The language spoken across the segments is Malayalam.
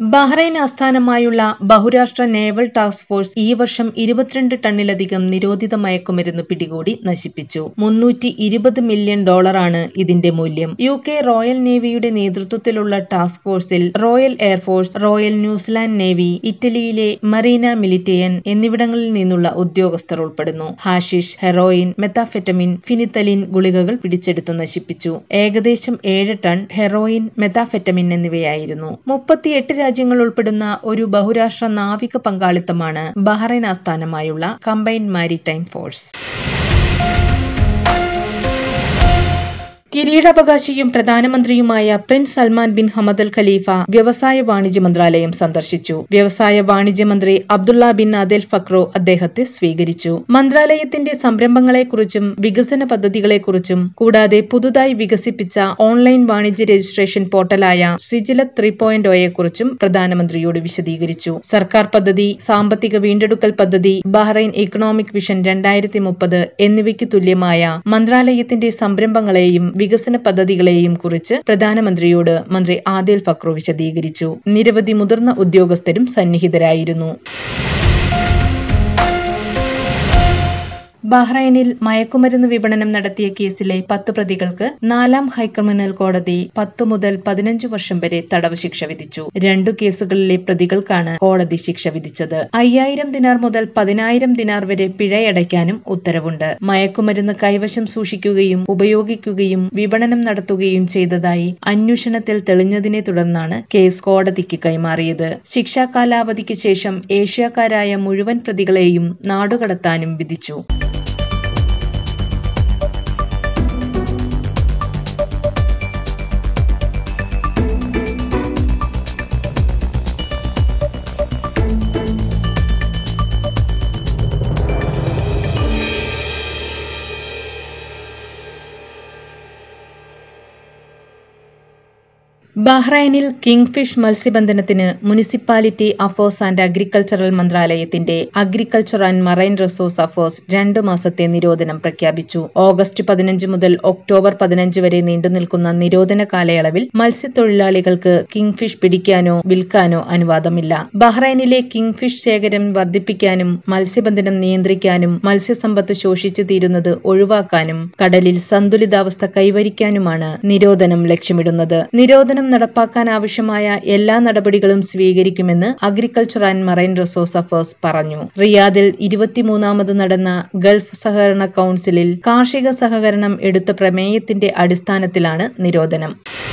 ബഹ്റൈൻ ആസ്ഥാനമായുള്ള ബഹുരാഷ്ട്ര നേവൽ ടാസ്ക് ഫോഴ്സ് ഈ വർഷം ഇരുപത്തിരണ്ട് ടണ്ണിലധികം നിരോധിത മയക്കുമരുന്ന് പിടികൂടി നശിപ്പിച്ചു മുന്നൂറ്റി ഇരുപത് മില്യൺ ഡോളറാണ് ഇതിന്റെ മൂല്യം യു കെ റോയൽ നേവിയുടെ നേതൃത്വത്തിലുള്ള ടാസ്ക് ഫോഴ്സിൽ royal air force royal New Zealand navy ഇറ്റലിയിലെ മറീന മിലിറ്റയൻ എന്നിവിടങ്ങളിൽ നിന്നുള്ള ഉദ്യോഗസ്ഥർ ഉൾപ്പെടുന്നു ഹാഷിഷ് ഹെറോയിൻ മെത്താഫെറ്റമിൻ ഫിനിത്തലിൻ ഗുളികകൾ പിടിച്ചെടുത്തു നശിപ്പിച്ചു ഏകദേശം ഏഴ് ടൺ ഹെറോയിൻ മെത്താഫെറ്റമിൻ എന്നിവയായിരുന്നു മുപ്പത്തിയെട്ട് രാജ്യങ്ങൾ ഉൾപ്പെടുന്ന ഒരു ബഹുരാഷ്ട്ര നാവിക പങ്കാളിത്തമാണ് ബഹ്റൈൻ ആസ്ഥാനമായുള്ള കമ്പൈൻഡ് മാരിടൈം ഫോഴ്സ് കിരീടാവകാശിയും പ്രധാനമന്ത്രിയുമായ prince Salman bin Hamad Al Khalifa വ്യവസായ വാണിജ്യ മന്ത്രാലയം സന്ദർശിച്ചു വ്യവസായ വാണിജ്യ മന്ത്രി അബ്ദുള്ള ബിൻ അദൽ ഫക്രോ അദ്ദേഹത്തെ സ്വീകരിച്ചു മന്ത്രാലയത്തിന്റെ സംരംഭങ്ങളെക്കുറിച്ചും വികസന പദ്ധതികളെക്കുറിച്ചും കൂടാതെ പുതുതായി വികസിപ്പിച്ച ഓൺലൈൻ വാണിജ്യ രജിസ്ട്രേഷൻ പോർട്ടലായ ശ്രീജിലത് ത്രീ പോയിന്റ് ഒയെക്കുറിച്ചും പ്രധാനമന്ത്രിയോട് വിശദീകരിച്ചു സർക്കാർ പദ്ധതി സാമ്പത്തിക വീണ്ടെടുക്കൽ പദ്ധതി ബഹ്റൈൻ ഇക്കണോമിക് വിഷൻ രണ്ടായിരത്തി മുപ്പത് എന്നിവയ്ക്ക് തുല്യമായ മന്ത്രാലയത്തിന്റെ സംരംഭങ്ങളെയും വികസന പദ്ധതികളെയും കുറിച്ച് പ്രധാനമന്ത്രിയോട് മന്ത്രി ആദിൽ ഫക്രു വിശദീകരിച്ചു നിരവധി മുതിർന്ന ഉദ്യോഗസ്ഥരും സന്നിഹിതരായിരുന്നു ബഹ്റൈനിൽ മയക്കുമരുന്ന് വിപണനം നടത്തിയ കേസിലെ പത്ത് പ്രതികൾക്ക് നാലാം ഹൈക്രിമിനൽ കോടതി പത്ത് മുതൽ പതിനഞ്ച് വർഷം വരെ തടവ് ശിക്ഷ വിധിച്ചു രണ്ടു കേസുകളിലെ പ്രതികൾക്കാണ് കോടതി ശിക്ഷ വിധിച്ചത് അയ്യായിരം ദിനാർ മുതൽ പതിനായിരം ദിനാർ വരെ പിഴയടയ്ക്കാനും ഉത്തരവുണ്ട് മയക്കുമരുന്ന് കൈവശം സൂക്ഷിക്കുകയും ഉപയോഗിക്കുകയും വിപണനം നടത്തുകയും ചെയ്തതായി അന്വേഷണത്തിൽ തെളിഞ്ഞതിനെ തുടർന്നാണ് കേസ് കോടതിക്ക് കൈമാറിയത് ശിക്ഷാ കാലാവധിക്ക് ശേഷം ഏഷ്യക്കാരായ മുഴുവൻ പ്രതികളെയും നാടുകടത്താനും വിധിച്ചു ബഹ്റൈനിൽ കിങ്ഫിഷ് മത്സ്യബന്ധനത്തിന് മുനിസിപ്പാലിറ്റി അഫേഴ്സ് ആൻഡ് അഗ്രികൾച്ചറൽ മന്ത്രാലയത്തിന്റെ agriculture and marine resource affairs രണ്ടു മാസത്തെ നിരോധനം പ്രഖ്യാപിച്ചു ഓഗസ്റ്റ് പതിനഞ്ച് മുതൽ ഒക്ടോബർ പതിനഞ്ച് വരെ നീണ്ടുനിൽക്കുന്ന നിരോധന കാലയളവിൽ മത്സ്യത്തൊഴിലാളികൾക്ക് കിങ്ഫിഷ് പിടിക്കാനോ വിൽക്കാനോ അനുവാദമില്ല ബഹ്റൈനിലെ കിങ്ഫിഷ് ശേഖരം വർദ്ധിപ്പിക്കാനും മത്സ്യബന്ധനം നിയന്ത്രിക്കാനും മത്സ്യസമ്പത്ത് ശോഷിച്ചു തീരുന്നത് ഒഴിവാക്കാനും കടലിൽ സന്തുലിതാവസ്ഥ കൈവരിക്കാനുമാണ് നിരോധനം ലക്ഷ്യമിടുന്നത് നിരോധനം നടപ്പാക്കാൻ ആവശ്യമായ എല്ലാ നടപടികളും സ്വീകരിക്കുമെന്ന് agriculture and marine resource affairs പറഞ്ഞു റിയാദിൽ ഇരുപത്തിമൂന്നാമത് നടന്ന ഗൾഫ് സഹകരണ കൌൺസിലിൽ കാർഷിക സഹകരണം എടുത്ത പ്രമേയത്തിന്റെ അടിസ്ഥാനത്തിലാണ് നിരോധനം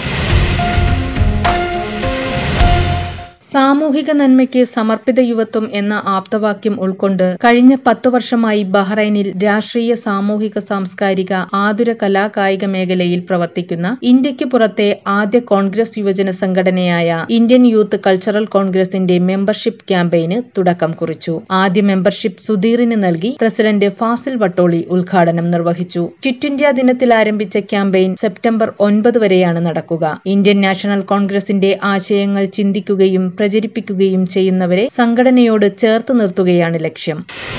സാമൂഹിക നന്മയ്ക്ക് സമർപ്പിത യുവത്വം എന്ന ആപ്തവാക്യം ഉൾക്കൊണ്ട് കഴിഞ്ഞ പത്തു വർഷമായി ബഹ്റൈനിൽ രാഷ്ട്രീയ സാമൂഹിക സാംസ്കാരിക ആതുര കലാ കായിക മേഖലയിൽ പ്രവർത്തിക്കുന്ന ഇന്ത്യക്ക് പുറത്തെ ആദ്യ കോൺഗ്രസ് യുവജന സംഘടനയായ ഇന്ത്യൻ യൂത്ത് കൾച്ചറൽ കോൺഗ്രസിന്റെ മെമ്പർഷിപ്പ് ക്യാമ്പയിന് തുടക്കം കുറിച്ചു ആദ്യ മെമ്പർഷിപ്പ് സുധീറിന് നൽകി പ്രസിഡന്റ് ഫാസിൽ വട്ടോളി ഉദ്ഘാടനം നിർവഹിച്ചു ക്വിറ്റ് ഇന്ത്യ ദിനത്തിൽ ആരംഭിച്ച ക്യാമ്പയിൻ സെപ്റ്റംബർ ഒൻപത് വരെയാണ് നടക്കുക ഇന്ത്യൻ നാഷണൽ കോൺഗ്രസിന്റെ ആശയങ്ങൾ ചിന്തിക്കുകയും പ്രചരിപ്പിക്കുകയും ചെയ്യുന്നവരെ സംഘടനയോട് ചേർത്ത് നിർത്തുകയാണ് ലക്ഷ്യം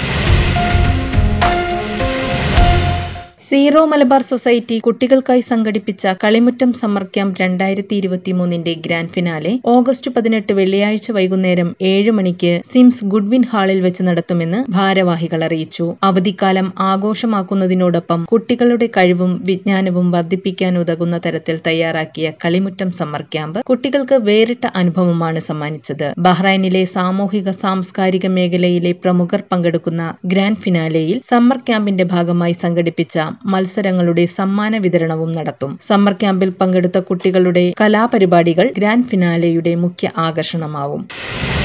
സീറോ മലബാർ സൊസൈറ്റി കുട്ടികൾക്കായി സംഘടിപ്പിച്ച കളിമുറ്റം സമ്മർ ക്യാമ്പ് രണ്ടായിരത്തി ഇരുപത്തിമൂന്നിന്റെ ഗ്രാൻഡ് ഫിനാലെ ഓഗസ്റ്റ് പതിനെട്ട് വെള്ളിയാഴ്ച വൈകുന്നേരം ഏഴ് മണിക്ക് സിംസ് ഗുഡ്വിൻ ഹാളിൽ വെച്ച് നടത്തുമെന്ന് ഭാരവാഹികൾ അറിയിച്ചു അവധിക്കാലം ആഘോഷമാക്കുന്നതിനോടൊപ്പം കുട്ടികളുടെ കഴിവും വിജ്ഞാനവും വർദ്ധിപ്പിക്കാൻ ഉതകുന്ന തരത്തിൽ തയ്യാറാക്കിയ കളിമുറ്റം സമ്മർ ക്യാമ്പ് കുട്ടികൾക്ക് വേറിട്ട അനുഭവമാണ് സമ്മാനിച്ചത് ബഹ്റൈനിലെ സാമൂഹിക സാംസ്കാരിക മേഖലയിലെ പ്രമുഖർ പങ്കെടുക്കുന്ന ഗ്രാൻഡ് ഫിനാലെയിൽ സമ്മർ ക്യാമ്പിന്റെ ഭാഗമായി സംഘടിപ്പിച്ച മത്സരങ്ങളുടെ സമ്മാന വിതരണവും നടത്തും സമ്മർ ക്യാമ്പിൽ പങ്കെടുത്ത കുട്ടികളുടെ കലാപരിപാടികൾ ഗ്രാൻഡ് ഫിനാലെയുടെ മുഖ്യ ആകർഷണമാവും